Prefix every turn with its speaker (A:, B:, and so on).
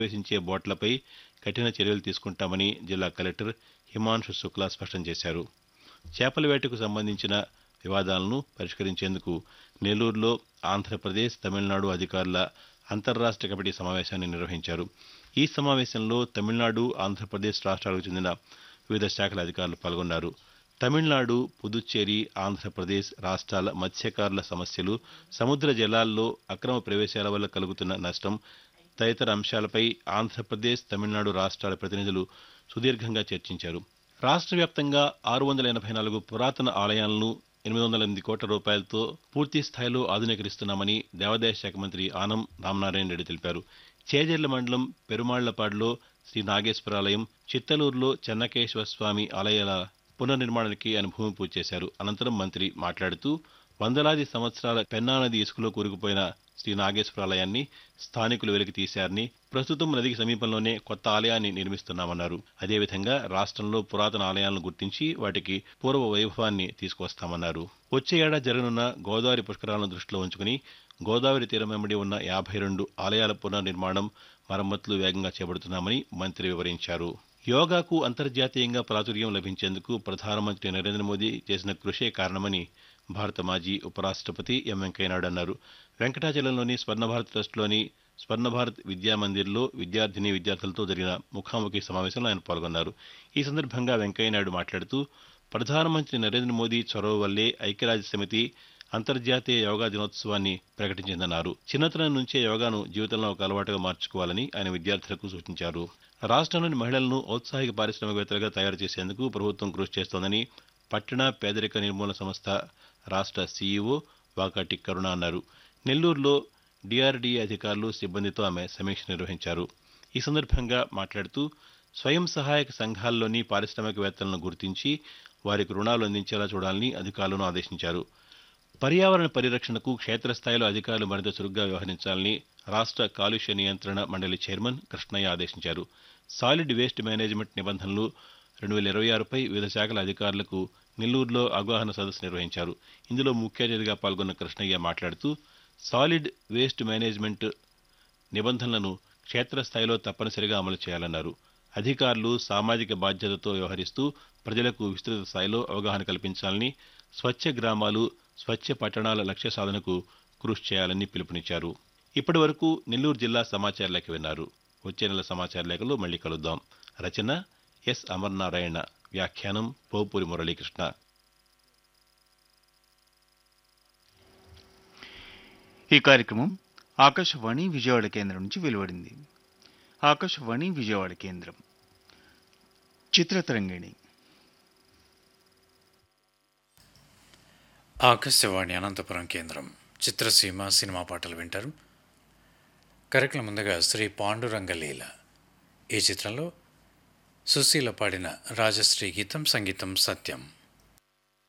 A: ప్రవేశించే బోట్లపై కఠిన చర్యలు తీసుకుంటామని జిల్లా కలెక్టర్ హిమాంశు శుక్లా స్పష్టం చేశారు చేపల వేటకు సంబంధించిన వివాదాలను పరిష్కరించేందుకు నెల్లూరులో ఆంధ్రప్రదేశ్ తమిళనాడు అధికారుల అంతర్రాష్ట్ర కమిటీ సమావేశాన్ని నిర్వహించారు ఈ సమావేశంలో తమిళనాడు ఆంధ్రప్రదేశ్ రాష్ట్రాలకు చెందిన వివిధ శాఖల అధికారులు పాల్గొన్నారు తమిళనాడు పుదుచ్చేరి ఆంధ్రప్రదేశ్ రాష్ట్రాల మత్స్యకారుల సమస్యలు సముద్ర జలాల్లో అక్రమ ప్రవేశాల వల్ల కలుగుతున్న నష్టం తదితర అంశాలపై ఆంధ్రప్రదేశ్ తమిళనాడు రాష్ట్రాల ప్రతినిధులు సుదీర్ఘంగా చర్చించారు రాష్ట్ర వ్యాప్తంగా ఆరు వందల ఎనభై నాలుగు పురాతన ఆలయాలను ఎనిమిది వందల ఎనిమిది కోట్ల రూపాయలతో పూర్తి స్థాయిలో ఆధునీకరిస్తున్నామని దేవాదాయ శాఖ మంత్రి ఆనం రామనారాయణ రెడ్డి తెలిపారు చేజర్ల మండలం పెరుమాళ్లపాడులో శ్రీ నాగేశ్వరాలయం చిత్తలూరులో చెన్నకేశ్వర స్వామి ఆలయాల పునర్నిర్మాణానికి ఆయన భూమి పూజ చేశారు అనంతరం మంత్రి మాట్లాడుతూ వందలాది సంవత్సరాల పెన్నా నది ఇసుకలో కూరుకుపోయిన శ్రీ నాగేశ్వరాలయాన్ని స్థానికులు వెలికి తీశారని ప్రస్తుతం నదికి సమీపంలోనే కొత్త ఆలయాన్ని నిర్మిస్తున్నామన్నారు అదేవిధంగా రాష్ట్రంలో పురాతన ఆలయాలను గుర్తించి వాటికి పూర్వ వైభవాన్ని తీసుకొస్తామన్నారు వచ్చే ఏడాది జరగనున్న గోదావరి పుష్కరాలను దృష్టిలో ఉంచుకుని గోదావరి తీరం వెంబడి ఉన్న యాభై రెండు ఆలయాల పునర్నిర్మాణం మరమ్మతులు వేగంగా చేపడుతున్నామని మంత్రి వివరించారు యోగాకు అంతర్జాతీయంగా ప్రాచుర్యం లభించేందుకు ప్రధానమంత్రి నరేంద్ర మోదీ చేసిన కృషే కారణమని భారత మాజీ ఉపరాష్ట్రపతి ఎం వెంకయ్యనాయుడు అన్నారు వెంకటాచలంలోని స్వర్ణభారత్ ట్రస్ట్లోని స్వర్ణభారత్ విద్యామందిర్లో విద్యార్థిని విద్యార్థులతో జరిగిన ముఖాముఖి సమావేశంలో ఆయన పాల్గొన్నారు ఈ సందర్భంగా వెంకయ్యనాయుడు మాట్లాడుతూ ప్రధానమంత్రి నరేంద్ర మోదీ చొరవ వల్లే ఐక్యరాజ్య సమితి అంతర్జాతీయ యోగా దినోత్సవాన్ని ప్రకటించిందన్నారు చిన్నతనం నుంచే యోగాను జీవితంలో ఒక అలవాటుగా మార్చుకోవాలని ఆయన విద్యార్థులకు సూచించారు రాష్ట్రంలోని మహిళలను ఔత్సాహిక పారిశ్రామికవేత్తలుగా తయారు చేసేందుకు ప్రభుత్వం కృషి చేస్తోందని పట్టణ పేదరిక నిర్మూలన సంస్థ రాష్ట్ర సీఈఓ వాకాటి కరుణ అన్నారు నెల్లూరులో డిఆర్డీఏ అధికారులు సిబ్బందితో ఆమె సమీక్ష నిర్వహించారు ఈ సందర్భంగా మాట్లాడుతూ స్వయం సహాయక సంఘాల్లోని పారిశ్రామికవేత్తలను గుర్తించి వారికి రుణాలు అందించేలా చూడాలని అధికారులను ఆదేశించారు పర్యావరణ పరిరక్షణకు క్షేత్రస్థాయిలో అధికారులు మరింత చురుగ్గా వ్యవహరించాలని రాష్ట్ర కాలుష్య నియంత్రణ మండలి చైర్మన్ కృష్ణయ్య ఆదేశించారు సాలిడ్ వేస్ట్ మేనేజ్మెంట్ నిబంధనలు రెండు వేల ఇరవై ఆరుపై వివిధ శాఖల అధికారులకు నెల్లూరులో అవగాహన సదస్సు నిర్వహించారు ఇందులో ముఖ్య అతిథిగా పాల్గొన్న కృష్ణయ్య మాట్లాడుతూ సాలిడ్ వేస్ట్ మేనేజ్మెంట్ నిబంధనలను క్షేత్రస్థాయిలో తప్పనిసరిగా అమలు చేయాలన్నారు అధికారులు సామాజిక బాధ్యతతో వ్యవహరిస్తూ ప్రజలకు విస్తృత స్థాయిలో అవగాహన కల్పించాలని స్వచ్ఛ గ్రామాలు స్వచ్ఛ పట్టణాల లక్ష్య సాధనకు కృషి చేయాలని పిలుపునిచ్చారు ఇప్పటి వరకు నెల్లూరు జిల్లా సమాచార లేఖ విన్నారు వచ్చే నెల సమాచార లేఖలో మళ్ళీ కలుద్దాం రచన ఎస్ అమర్నారాయణ వ్యాఖ్యానం పోపూరి మురళీకృష్ణ
B: ఈ కార్యక్రమం ఆకాశవాణి విజయవాడ కేంద్రం నుంచి వెలువడింది ఆకాశవాణి విజయవాడ కేంద్రం చిత్రతరంగిణి
C: ఆకాశవాణి అనంతపురం కేంద్రం చిత్రసీమ సినిమా పాటలు వింటారు కార్యక్రమం ముందుగా శ్రీ పాండురంగ లీల ఈ చిత్రంలో సుశీల పాడిన రాజశ్రీ గీతం సంగీతం సత్యం